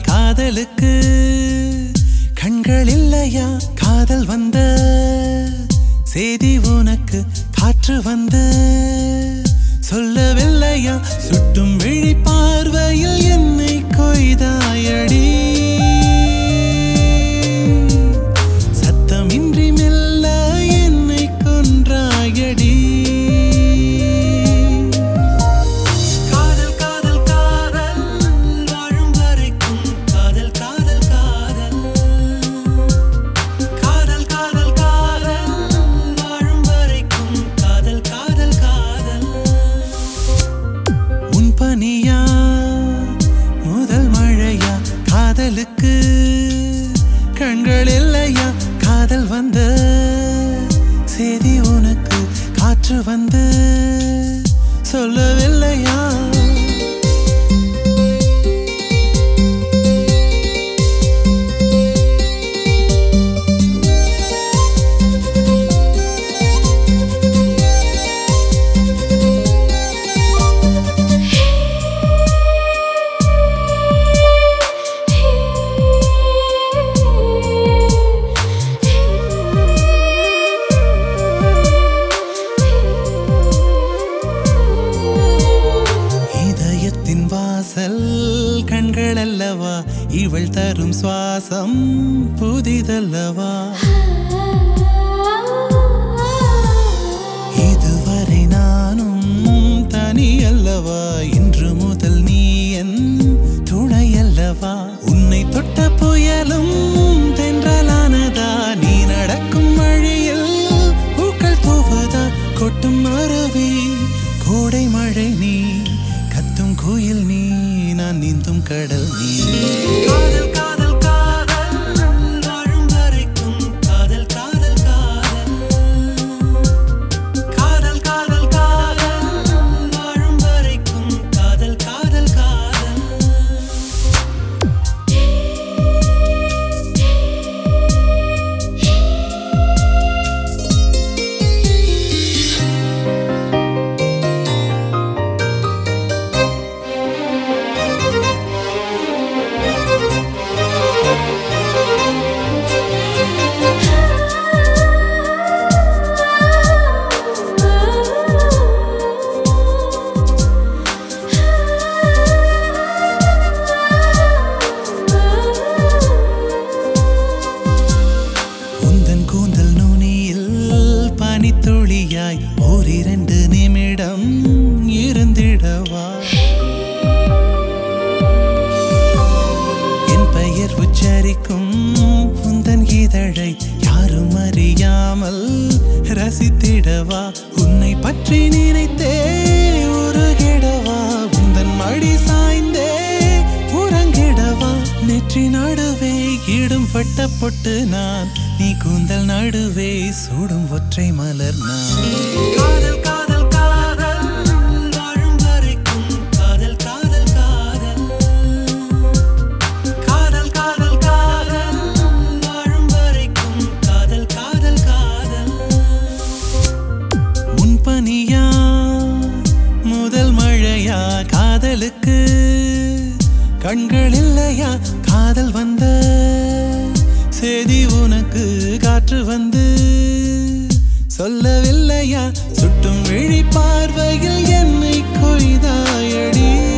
காதலுக்கு கண்கள் இல்லையா காதல் வந்த செய்தி உனக்கு காற்று வந்து சொல்லவில்லையா சுட்டும் விழி பார்வையில் என்னை கொய்தாயடி சத்தமின்றி மெல்ல என்னை கொன்றாயடி காதல் காதல் காதல் வாழும் வரைக்கும் காதல் காதல் காதல் காதல் காதல் காதல் வாழும் வரைக்கும் காதல் காதல் காதல் உன் பனியா முதல் மழையா காதலுக்கு கண்கள் இல்லையா காதல் வந்த செய்தி உனக்கு காற்று வந்து சொல்லவில்லையா இதயத்தின் வாசல் கண்கள் அல்லவா இவள் தரும் சுவாசம் புதிதல்லவா இதுவரை நானும் தனி அல்லவா இன்று முதல் நீ என் துணை அல்லவா உன்னை தொட்ட புயலும் தென்றலானதா நீ நடக்கும் வழியில் பூக்கள் தூவுதா கொட்டும் அருவி கோடை மழை நீ கத்தும் குயில் நீ நான் நீந்தும் கடல் நீ காதல் காதல் காதல் வாழும் வரைக்கும் காதல் காதல் காதல் காதல் காதல் காதல் வாழும் வரைக்கும் காதல் காதல் காதல் உந்தன் கூந்தல் நுனியில் பனித்துளியாய் ஓரிரண்டு நிமிடம் இருந்திடவா என் பெயர் உச்சரிக்கும் உந்தன் இதழை யாரும் அறியாமல் ரசித்திடவா உன்னை பற்றி நினைத்தே உருகிடவா உந்தன் மடி சாய்ந்தே உறங்கிடவா நெற்றி நடுவே இடும் பட்ட பொட்டு நான் நீ கூந்தல் நடுவே சூடும் ஒற்றை மலர் நான் காதல் காதல் காதல் வாழும் வரைக்கும் காதல் காதல் காதல் காதல் காதல் காதல் வாழும் வரைக்கும் காதல் காதல் காதல் உன் பனியா முதல் மழையா காதலுக்கு கண்கள் இல்லையா காதல் வந்த செய்தி உனக்கு காற்று வந்து சொல்லவில்லையா சுட்டும் விழி பார்வையில் என்னை கொய்தாயடி